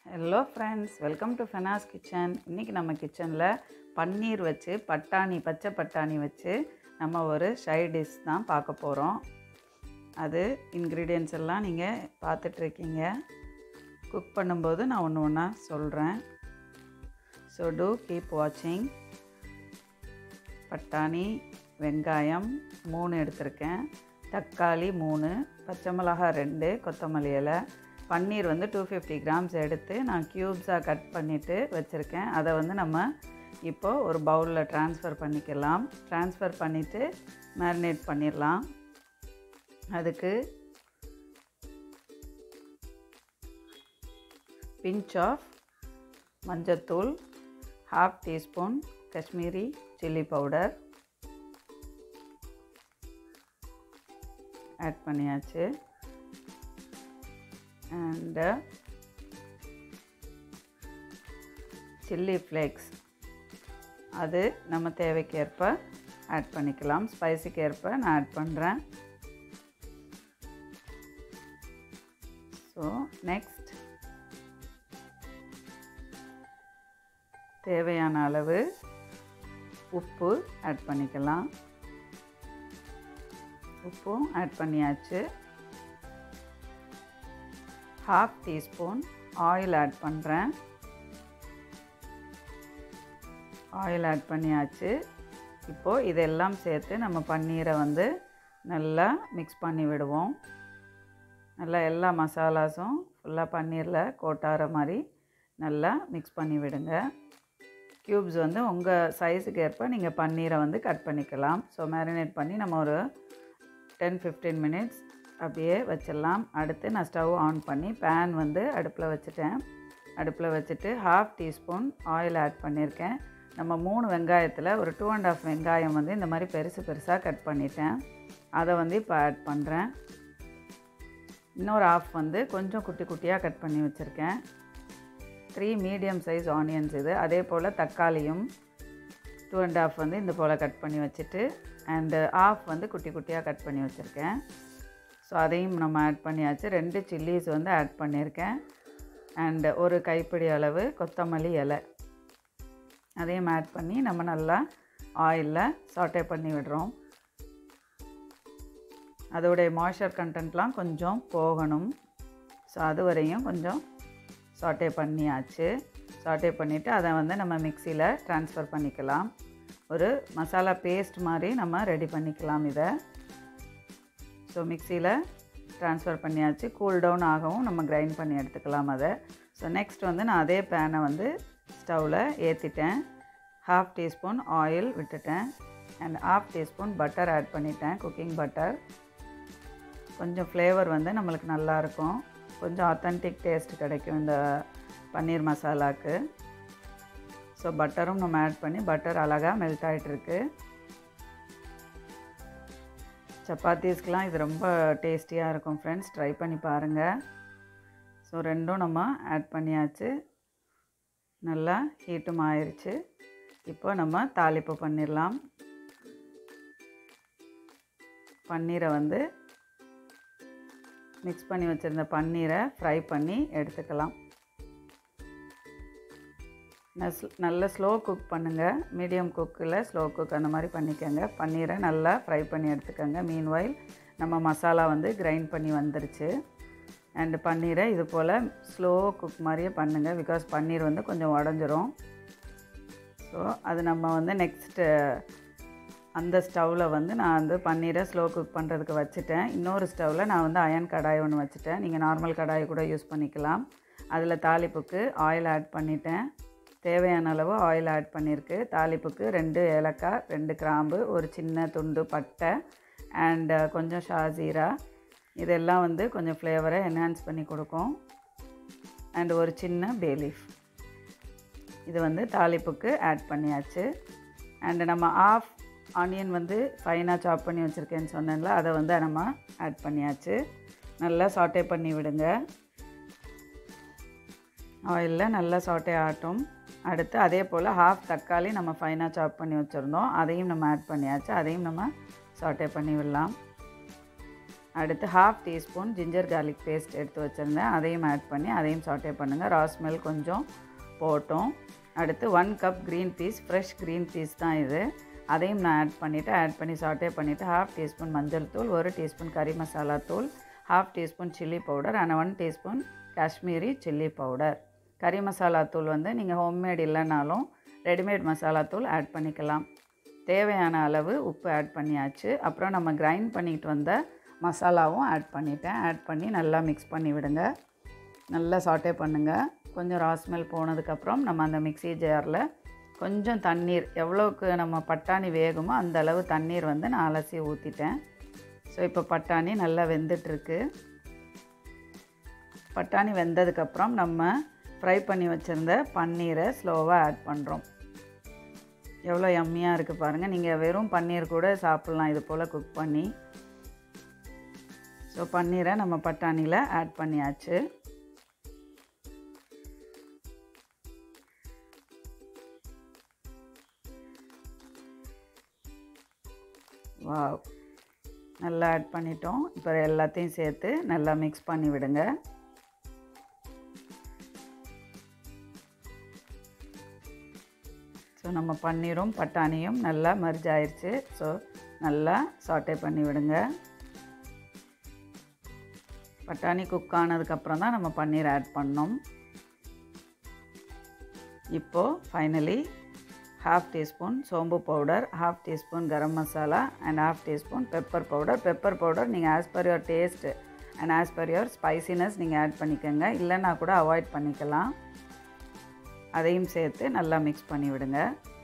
hello friends welcome to Fenas kitchen இன்றைக்கி நம்ம கிச்சனில் பன்னீர் வச்சு பட்டாணி பச்சை பட்டாணி வச்சு நம்ம ஒரு ஷை டிஷ் தான் பார்க்க போகிறோம் அது இன்க்ரீடியன்ஸ் எல்லாம் நீங்கள் பார்த்துட்ருக்கீங்க குக் பண்ணும்போது நான் ஒன்று ஒன்றா சொல்கிறேன் ஸோ டூ கீப் வாட்சிங் பட்டாணி வெங்காயம் மூணு எடுத்திருக்கேன் தக்காளி மூணு பச்சை மிளகாய் ரெண்டு கொத்தமல்லி இலை பன்னீர் வந்து டூ ஃபிஃப்டி கிராம்ஸ் எடுத்து நான் க்யூப்ஸாக கட் பண்ணிவிட்டு வச்சுருக்கேன் அதை வந்து நம்ம இப்போது ஒரு பவுலில் ட்ரான்ஸ்ஃபர் பண்ணிக்கலாம் ட்ரான்ஸ்ஃபர் பண்ணிவிட்டு மேரினேட் பண்ணிடலாம் அதுக்கு பிஞ்ச் ஆஃப் மஞ்சத்தூள் half teaspoon Kashmiri chilli powder add பண்ணியாச்சு அண்டு சில்லி ஃப்ளேக்ஸ் அது நம்ம தேவைக்கேற்ப ஆட் பண்ணிக்கலாம் ஸ்பைஸுக்கு ஏற்ப நான் ஆட் பண்ணுறேன் ஸோ நெக்ஸ்ட் தேவையான அளவு உப்பு ஆட் பண்ணிக்கலாம் உப்பும் ஆட் பண்ணியாச்சு ஹாஃப் டீஸ்பூன் ஆயில் ஆட் பண்ணுறேன் ஆயில் ஆட் பண்ணியாச்சு இப்போது இதெல்லாம் சேர்த்து நம்ம பன்னீரை வந்து நல்லா மிக்ஸ் பண்ணி விடுவோம் நல்லா எல்லா மசாலாஸும் ஃபுல்லாக பன்னீரில் கோட்டார மாதிரி நல்லா மிக்ஸ் பண்ணி விடுங்க க்யூப்ஸ் வந்து உங்கள் சைஸுக்கு ஏற்ப நீங்கள் பன்னீரை வந்து கட் பண்ணிக்கலாம் ஸோ மேரினேட் பண்ணி நம்ம ஒரு டென் ஃபிஃப்டீன் மினிட்ஸ் அப்படியே வச்சிடலாம் அடுத்து நான் ஸ்டவ் ஆன் பண்ணி பேன் வந்து அடுப்பில் வச்சுட்டேன் அடுப்பில் வச்சுட்டு ஹாஃப் டீஸ்பூன் ஆயில் ஆட் பண்ணியிருக்கேன் நம்ம மூணு வெங்காயத்தில் ஒரு டூ அண்ட் ஆஃப் வெங்காயம் வந்து இந்த மாதிரி பெருசு பெருசாக கட் பண்ணிட்டேன் அதை வந்து இப்போ ஆட் பண்ணுறேன் இன்னொரு ஆஃப் வந்து கொஞ்சம் குட்டி குட்டியாக கட் பண்ணி வச்சுருக்கேன் த்ரீ மீடியம் சைஸ் ஆனியன்ஸ் இது அதே போல் தக்காளியும் டூ அண்ட் ஆஃப் வந்து இந்த போல் கட் பண்ணி வச்சுட்டு அண்டு ஆஃப் வந்து குட்டி குட்டியாக கட் பண்ணி வச்சுருக்கேன் ஸோ அதையும் நம்ம ஆட் பண்ணியாச்சு ரெண்டு சில்லிஸ் வந்து ஆட் பண்ணியிருக்கேன் அண்டு ஒரு கைப்பிடி அளவு கொத்தமல்லி இலை அதையும் ஆட் பண்ணி நம்ம நல்லா ஆயிலில் சாட்டே பண்ணி விடுறோம் அதோடைய மாய்ஸ்சர் கண்டென்ட்லாம் கொஞ்சம் போகணும் ஸோ அது வரையும் கொஞ்சம் சாட்டே பண்ணியாச்சு சாட்டே பண்ணிவிட்டு அதை வந்து நம்ம மிக்சியில் ட்ரான்ஸ்ஃபர் பண்ணிக்கலாம் ஒரு மசாலா பேஸ்ட் மாதிரி நம்ம ரெடி பண்ணிக்கலாம் இதை ஸோ மிக்சியில் ட்ரான்ஸ்ஃபர் பண்ணியாச்சு கூல் டவுன் ஆகவும் நம்ம கிரைண்ட் பண்ணி எடுத்துக்கலாம் அதை ஸோ நெக்ஸ்ட் வந்து நான் அதே பேனை வந்து ஸ்டவ்வில் ஏற்றிட்டேன் ஹாஃப் டீஸ்பூன் ஆயில் விட்டுட்டேன் and half teaspoon butter add பண்ணிட்டேன் குக்கிங் பட்டர் கொஞ்சம் ஃப்ளேவர் வந்து நம்மளுக்கு நல்லாயிருக்கும் கொஞ்சம் ஆத்தென்டிக் டேஸ்ட் கிடைக்கும் இந்த பன்னீர் மசாலாவுக்கு ஸோ பட்டரும் நம்ம ஆட் பண்ணி பட்டர் அழகாக மெல்ட் ஆகிட்டுருக்கு சப்பாத்தீஸ்க்கெலாம் இது ரொம்ப டேஸ்டியாக இருக்கும் ஃப்ரெண்ட்ஸ் ட்ரை பண்ணி பாருங்கள் ஸோ ரெண்டும் நம்ம ஆட் பண்ணியாச்சு நல்லா ஹீட்டும் ஆயிடுச்சு இப்போ நம்ம தாளிப்பு பண்ணிடலாம் பன்னீரை வந்து மிக்ஸ் பண்ணி வச்சுருந்த பன்னீரை ஃப்ரை பண்ணி எடுத்துக்கலாம் நல்ல ஸ்லோ குக் பண்ணுங்கள் மீடியம் குக்கில் ஸ்லோ குக் அந்த மாதிரி பண்ணிக்கோங்க பன்னீரை நல்லா ஃப்ரை பண்ணி எடுத்துக்கோங்க மீன்வாயில் நம்ம மசாலா வந்து கிரைண்ட் பண்ணி வந்துருச்சு அண்டு பன்னீரை இது போல் ஸ்லோ குக் மாதிரியே பண்ணுங்கள் பிகாஸ் பன்னீர் வந்து கொஞ்சம் உடஞ்சிரும் ஸோ அது நம்ம வந்து நெக்ஸ்ட்டு அந்த ஸ்டவ்வில் வந்து நான் வந்து பன்னீரை ஸ்லோ குக் பண்ணுறதுக்கு வச்சுட்டேன் இன்னொரு ஸ்டவ்வில் நான் வந்து அயன் கடாய் ஒன்று வச்சுட்டேன் நீங்கள் நார்மல் கடாய் கூட யூஸ் பண்ணிக்கலாம் அதில் தாளிப்புக்கு ஆயில் ஆட் பண்ணிட்டேன் தேவையான அளவு ஆயில் ஆட் பண்ணியிருக்கு தாளிப்புக்கு ரெண்டு ஏலக்காய் ரெண்டு கிராம்பு ஒரு சின்ன துண்டு பட்டை அண்டு கொஞ்சம் ஷாசீரா இதெல்லாம் வந்து கொஞ்சம் ஃப்ளேவரை என்ஹான்ஸ் பண்ணி கொடுக்கும் அண்ட் ஒரு சின்ன பேலீஃப் இது வந்து தாளிப்புக்கு ஆட் பண்ணியாச்சு அண்டு நம்ம ஆஃப் ஆனியன் வந்து ஃபைனாக சாப் பண்ணி வச்சுருக்கேன்னு சொன்னேன்ல அதை வந்து நம்ம ஆட் பண்ணியாச்சு நல்லா சாட்டே பண்ணி விடுங்க ஆயிலில் நல்லா சாட்டே ஆட்டும் அடுத்து அதே போல் ஹாஃப் தக்காளி நம்ம ஃபைனாக சாப் பண்ணி வச்சுருந்தோம் அதையும் நம்ம ஆட் பண்ணியாச்சு அதையும் நம்ம சாட்டே பண்ணி விடலாம் அடுத்து half teaspoon ginger garlic paste எடுத்து வச்சுருந்தேன் அதையும் ஆட் பண்ணி அதையும் சாட்டே பண்ணுங்கள் ரா ஸ்மெல் கொஞ்சம் போட்டோம் அடுத்து one cup green peas fresh green peas தான் இது அதையும் நான் ஆட் பண்ணிவிட்டு ஆட் பண்ணி சாட்டே பண்ணிவிட்டு ஹாஃப் டீஸ்பூன் மஞ்சள் தூள் ஒரு டீஸ்பூன் கறி மசாலா தூள் half teaspoon chilli powder and one teaspoon Kashmiri chilli powder கறி மசாலா தூள் வந்து நீங்கள் ஹோம்மேட் இல்லைனாலும் ரெடிமேட் மசாலா தூள் ஆட் பண்ணிக்கலாம் தேவையான அளவு உப்பு ஆட் பண்ணியாச்சு அப்புறம் நம்ம கிரைண்ட் பண்ணிட்டு வந்த மசாலாவும் ஆட் பண்ணிட்டேன் ஆட் பண்ணி நல்லா மிக்ஸ் பண்ணி விடுங்க நல்லா சாட்டே பண்ணுங்கள் கொஞ்சம் ராஸ்மெல் போனதுக்கப்புறம் நம்ம அந்த மிக்ஸி ஜாரில் கொஞ்சம் தண்ணீர் எவ்வளோக்கு நம்ம பட்டாணி வேகுமோ அந்த அளவு தண்ணீர் வந்து நான் அலசி ஊற்றிட்டேன் ஸோ இப்போ பட்டாணி நல்லா வெந்துட்டுருக்கு பட்டாணி வெந்ததுக்கப்புறம் நம்ம ஃப்ரை பண்ணி வச்சுருந்த பன்னீரை ஸ்லோவாக ஆட் பண்ணுறோம் எவ்வளோ எம்மியாக இருக்குது பாருங்கள் நீங்கள் வெறும் பன்னீர் கூட சாப்பிட்லாம் இது போல் குக் பண்ணி ஸோ பன்னீரை நம்ம பட்டாணியில் ஆட் பண்ணியாச்சு வா நல்லா ஆட் பண்ணிட்டோம் இப்போ எல்லாத்தையும் சேர்த்து நல்லா மிக்ஸ் பண்ணி விடுங்க ஸோ நம்ம பன்னீரும் பட்டாணியும் நல்லா மர்ஜ் ஆயிடுச்சு ஸோ நல்லா சாட்டே பண்ணி விடுங்க பட்டாணி குக் ஆனதுக்கப்புறம் தான் நம்ம பன்னீர் ஆட் பண்ணோம் இப்போது ஃபைனலி ஹாஃப் டீஸ்பூன் சோம்பு powder half teaspoon garam masala and half teaspoon pepper powder pepper powder நீங்கள் as per your taste and as per your spiciness நீங்கள் ஆட் பண்ணிக்கோங்க இல்லைன்னா கூட அவாய்ட் பண்ணிக்கலாம் அதையும் சேர்த்து நல்லா மிக்ஸ் பண்ணி விடுங்க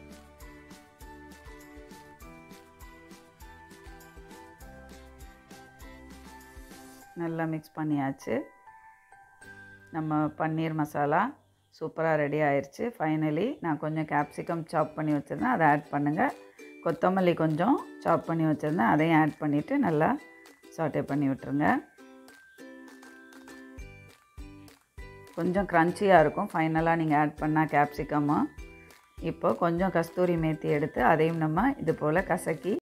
நல்லா மிக்ஸ் பண்ணியாச்சு நம்ம பன்னீர் மசாலா சூப்பராக ரெடி ஆயிடுச்சு ஃபைனலி நான் கொஞ்சம் கேப்சிகம் சாப் பண்ணி வச்சுருந்தேன் அதை ஆட் பண்ணுங்கள் கொத்தமல்லி கொஞ்சம் சாப் பண்ணி வச்சுருந்தேன் அதையும் ஆட் பண்ணிவிட்டு நல்லா சாட்டே பண்ணி விட்டுருங்க கொஞ்சம் க்ரன்ச்சியாக இருக்கும் ஃபைனலாக நீங்கள் ஆட் பண்ணால் கேப்சிகமும் இப்போ கொஞ்சம் கஸ்தூரி மேத்தி எடுத்து அதையும் நம்ம இது போல் கசக்கி